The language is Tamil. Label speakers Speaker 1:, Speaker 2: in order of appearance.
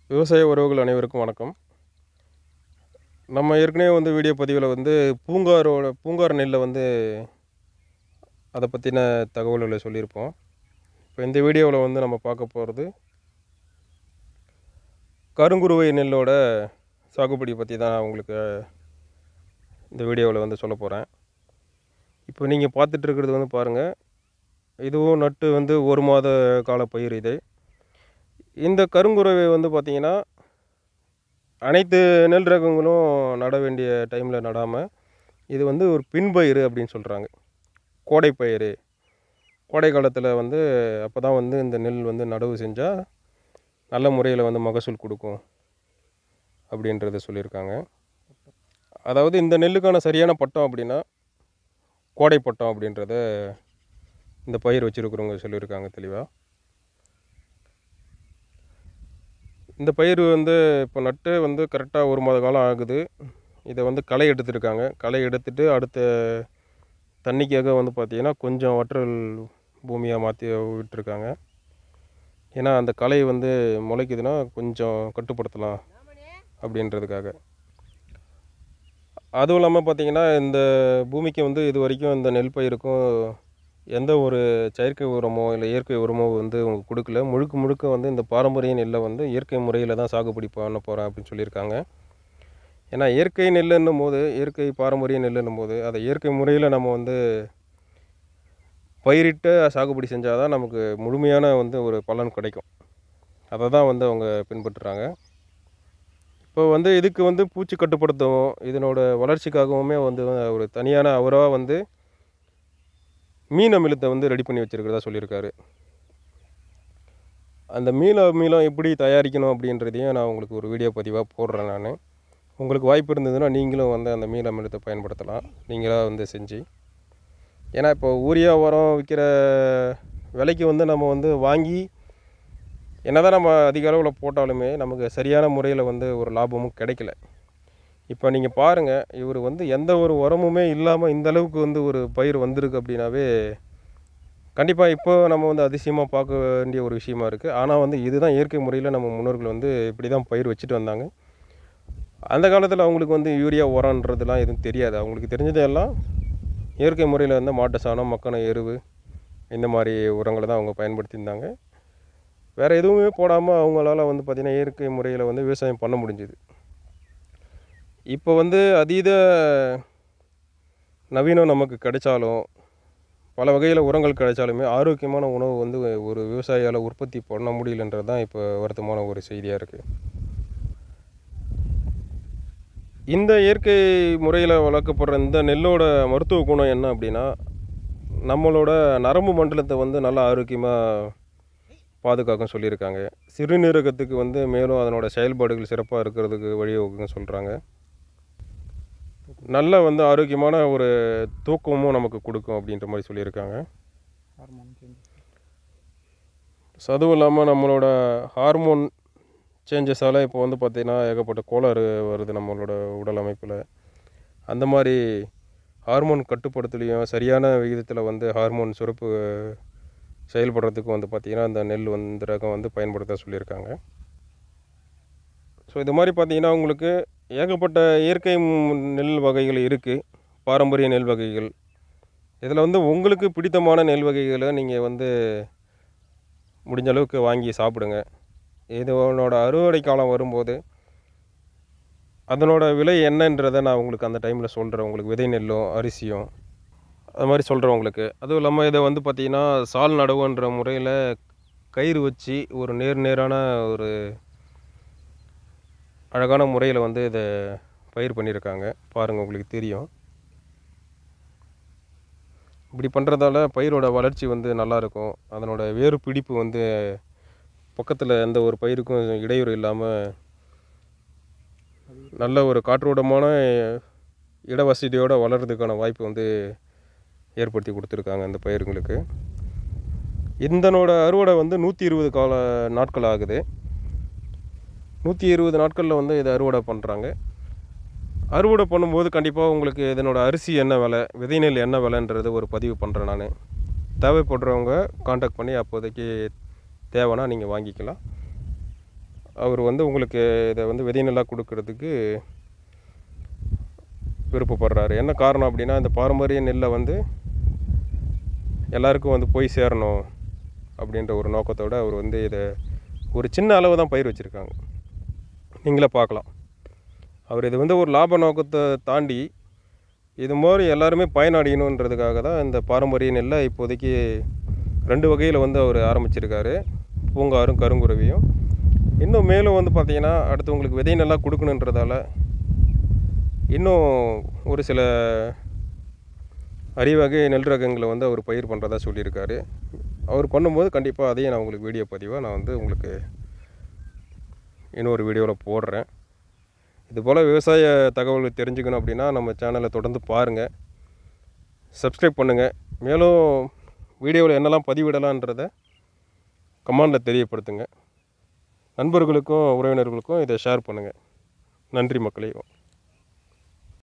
Speaker 1: விவசாய உறவுகள் அனைவருக்கும் வணக்கம் நம்ம ஏற்கனவே வந்து வீடியோ பதிவில் வந்து பூங்காரோட பூங்கார் நெல்லை வந்து அதை பற்றின தகவல்களை சொல்லியிருப்போம் இப்போ இந்த வீடியோவில் வந்து நம்ம பார்க்க போகிறது கருங்குருவை நெல்லோட சாகுபடி பற்றி தான் உங்களுக்கு இந்த வீடியோவில் வந்து சொல்ல போகிறேன் இப்போ நீங்கள் பார்த்துட்டு இருக்கிறது வந்து பாருங்கள் இதுவும் நட்டு வந்து ஒரு மாத கால பயிர் இது இந்த கருங்குருவை வந்து பார்த்திங்கன்னா அனைத்து நெல் ரகங்களும் நட வேண்டிய டைமில் நடாமல் இது வந்து ஒரு பின்பயிர் அப்படின்னு சொல்கிறாங்க கோடைப்பயிர் கோடை காலத்தில் வந்து அப்போ தான் வந்து இந்த நெல் வந்து நடவு செஞ்சால் நல்ல முறையில் வந்து மகசூல் கொடுக்கும் அப்படின்றத சொல்லியிருக்காங்க அதாவது இந்த நெல்லுக்கான சரியான பட்டம் அப்படின்னா கோடை பட்டம் அப்படின்றத இந்த பயிர் வச்சுருக்கிறவங்க சொல்லியிருக்காங்க தெளிவாக இந்த பயிர் வந்து இப்போ நட்டு வந்து கரெக்டாக ஒரு மாத காலம் ஆகுது இதை வந்து களை எடுத்துருக்காங்க களை எடுத்துட்டு அடுத்த தண்ணிக்காக வந்து பார்த்திங்கன்னா கொஞ்சம் வற்றல் பூமியாக மாற்றி விட்டுருக்காங்க ஏன்னா அந்த களை வந்து முளைக்குதுன்னா கொஞ்சம் கட்டுப்படுத்தலாம் அப்படின்றதுக்காக அதுவும் இல்லாமல் பார்த்திங்கன்னா இந்த பூமிக்கு வந்து இது வரைக்கும் இந்த நெல் பயிருக்கும் எந்த ஒரு செயற்கை உரமோ இல்லை இயற்கை உரமோ வந்து அவங்க கொடுக்கல முழுக்க முழுக்க வந்து இந்த பாரம்பரிய நெல்லை வந்து இயற்கை முறையில் தான் சாகுபடி பண்ண போகிறேன் அப்படின்னு சொல்லியிருக்காங்க ஏன்னா இயற்கை நெல்லுன்னும் போது இயற்கை பாரம்பரிய நெல்லுன்னும் போது அதை இயற்கை முறையில் நம்ம வந்து பயிரிட்டு சாகுபடி செஞ்சால் தான் நமக்கு முழுமையான வந்து ஒரு பலன் கிடைக்கும் அதை தான் வந்து அவங்க பின்பற்றுறாங்க இப்போ வந்து இதுக்கு வந்து பூச்சி கட்டுப்படுத்தவும் இதனோட வளர்ச்சிக்காகவுமே வந்து ஒரு தனியான அவராக வந்து மீன் அமிலத்தை வந்து ரெடி பண்ணி வச்சுருக்கிறதா சொல்லியிருக்காரு அந்த மீன் அமிலம் எப்படி தயாரிக்கணும் அப்படின்றதையும் நான் உங்களுக்கு ஒரு வீடியோ பதிவாக போடுறேன் நான் உங்களுக்கு வாய்ப்பு இருந்ததுன்னா நீங்களும் வந்து அந்த மீன் அமிலத்தை பயன்படுத்தலாம் நீங்களாக வந்து செஞ்சு ஏன்னா இப்போ ஊரியா உரம் விற்கிற விலைக்கு வந்து நம்ம வந்து வாங்கி என்னதான் நம்ம அதிக அளவில் போட்டாலுமே நமக்கு சரியான முறையில் வந்து ஒரு லாபமும் கிடைக்கல இப்போ நீங்கள் பாருங்கள் இவர் வந்து எந்த ஒரு உரமுமே இல்லாமல் இந்த அளவுக்கு வந்து ஒரு பயிர் வந்திருக்கு அப்படின்னாவே கண்டிப்பாக இப்போ நம்ம வந்து அதிசயமாக பார்க்க வேண்டிய ஒரு விஷயமா இருக்குது ஆனால் வந்து இதுதான் இயற்கை முறையில் நம்ம முன்னோர்கள் வந்து இப்படி தான் பயிர் வச்சுட்டு வந்தாங்க அந்த காலத்தில் அவங்களுக்கு வந்து யூரியா உரன்றதுலாம் எதுவும் தெரியாது அவங்களுக்கு தெரிஞ்சதெல்லாம் இயற்கை முறையில் வந்து மாட்டு சாணம் மக்கான எருவு இந்த மாதிரி உரங்களை தான் அவங்க பயன்படுத்தியிருந்தாங்க வேறு எதுவுமே போடாமல் அவங்களால வந்து பார்த்திங்கன்னா இயற்கை முறையில் வந்து விவசாயம் பண்ண முடிஞ்சுது இப்போ வந்து அதீத நவீனம் நமக்கு கிடைச்சாலும் பல வகையில் உரங்கள் கிடைச்சாலுமே ஆரோக்கியமான உணவு வந்து ஒரு விவசாயியால் உற்பத்தி பண்ண முடியலன்றது தான் இப்போ வருத்தமான ஒரு செய்தியாக இருக்குது இந்த இயற்கை முறையில் வளர்க்கப்படுற இந்த நெல்லோட மருத்துவ குணம் என்ன அப்படின்னா நம்மளோட நரம்பு மண்டலத்தை வந்து நல்லா ஆரோக்கியமாக பாதுகாக்கும் சொல்லியிருக்காங்க சிறுநீரகத்துக்கு வந்து மேலும் அதனோட செயல்பாடுகள் சிறப்பாக இருக்கிறதுக்கு வழிவகுக்குன்னு சொல்கிறாங்க நல்ல வந்து ஆரோக்கியமான ஒரு தூக்கமும் நமக்கு கொடுக்கும் அப்படின்ற மாதிரி சொல்லியிருக்காங்க ஸோ அதுவும் இல்லாமல் நம்மளோட ஹார்மோன் சேஞ்சஸால் இப்போ வந்து பார்த்திங்கன்னா ஏகப்பட்ட கோளாறு வருது நம்மளோட உடல் அமைப்பில் அந்த மாதிரி ஹார்மோன் கட்டுப்படுத்தலையும் சரியான விகிதத்தில் வந்து ஹார்மோன் சுரப்பு செயல்படுறதுக்கும் வந்து பார்த்திங்கன்னா இந்த நெல் வந்து ரகம் வந்து பயன்படுத்த சொல்லியிருக்காங்க ஸோ இது மாதிரி பார்த்திங்கன்னா உங்களுக்கு ஏகப்பட்ட இயற்கை நெல் வகைகள் இருக்குது பாரம்பரிய நெல் வகைகள் இதில் வந்து உங்களுக்கு பிடித்தமான நெல் வகைகளை நீங்கள் வந்து முடிஞ்ச அளவுக்கு வாங்கி சாப்பிடுங்க இதனோட அறுவடை காலம் வரும்போது அதனோட விலை என்னன்றதை நான் உங்களுக்கு அந்த டைமில் சொல்கிறேன் உங்களுக்கு விதை நெல்லும் அரிசியும் அது மாதிரி சொல்கிறேன் உங்களுக்கு அதுவும் இல்லாமல் இதை வந்து பார்த்திங்கன்னா சால் நடவுன்ற முறையில் கயிறு வச்சு ஒரு நேர் நேரான ஒரு அழகான முறையில் வந்து இதை பயிர் பண்ணியிருக்காங்க பாருங்கள் உங்களுக்கு தெரியும் இப்படி பண்ணுறதால பயிரோட வளர்ச்சி வந்து நல்லாயிருக்கும் அதனோட வேறு பிடிப்பு வந்து பக்கத்தில் எந்த ஒரு பயிருக்கும் இடையூறு இல்லாமல் நல்ல ஒரு காற்றோட்டமான இட வசதியோடு வளர்கிறதுக்கான வாய்ப்பு வந்து ஏற்படுத்தி கொடுத்துருக்காங்க அந்த பயிருங்களுக்கு இதனோட அறுவடை வந்து நூற்றி இருபது கால நாட்கள் ஆகுது நூற்றி இருபது நாட்களில் வந்து இதை அறுவடை பண்ணுறாங்க அறுவடை பண்ணும்போது கண்டிப்பாக உங்களுக்கு இதனோட அரிசி என்ன விலை விதை நெல் என்ன விலைன்றது ஒரு பதிவு பண்ணுறேன் நான் தேவைப்படுறவங்க காண்டாக்ட் பண்ணி அப்போதைக்கு தேவைன்னா நீங்கள் வாங்கிக்கலாம் அவர் வந்து உங்களுக்கு இதை வந்து விதை நெல்லாக கொடுக்கறதுக்கு விருப்பப்படுறாரு என்ன காரணம் அப்படின்னா இந்த பாரம்பரிய நெல்லை வந்து எல்லாருக்கும் வந்து போய் சேரணும் அப்படின்ற ஒரு நோக்கத்தோடு அவர் வந்து இதை ஒரு சின்ன அளவு தான் பயிர் வச்சுருக்காங்க நீங்களே பார்க்கலாம் அவர் இது வந்து ஒரு லாப நோக்கத்தை தாண்டி இது மாதிரி எல்லாருமே பயனடையணுன்றதுக்காக தான் இந்த பாரம்பரிய நெல்லை இப்போதைக்கு ரெண்டு வகையில் வந்து அவர் ஆரம்பிச்சிருக்காரு பூங்காரும் கருங்குருவியும் இன்னும் மேலும் வந்து பார்த்திங்கன்னா அடுத்து உங்களுக்கு விதை நல்லா கொடுக்கணுன்றதால இன்னும் ஒரு சில அரிவகை நெல் ரகங்களை வந்து அவர் பயிர் பண்ணுறதா சொல்லியிருக்காரு அவர் பண்ணும்போது கண்டிப்பாக அதையும் நான் உங்களுக்கு வீடியோ பதிவாக நான் வந்து உங்களுக்கு இன்னொரு வீடியோவில் போடுறேன் இது போல் விவசாய தகவல்கள் தெரிஞ்சுக்கணும் அப்படின்னா நம்ம சேனலை தொடர்ந்து பாருங்கள் சப்ஸ்கிரைப் பண்ணுங்கள் மேலும் வீடியோவில் என்னெல்லாம் பதிவிடலான்றதை கமெண்டில் தெரியப்படுத்துங்க நண்பர்களுக்கும் உறவினர்களுக்கும் இதை ஷேர் பண்ணுங்கள் நன்றி மக்களே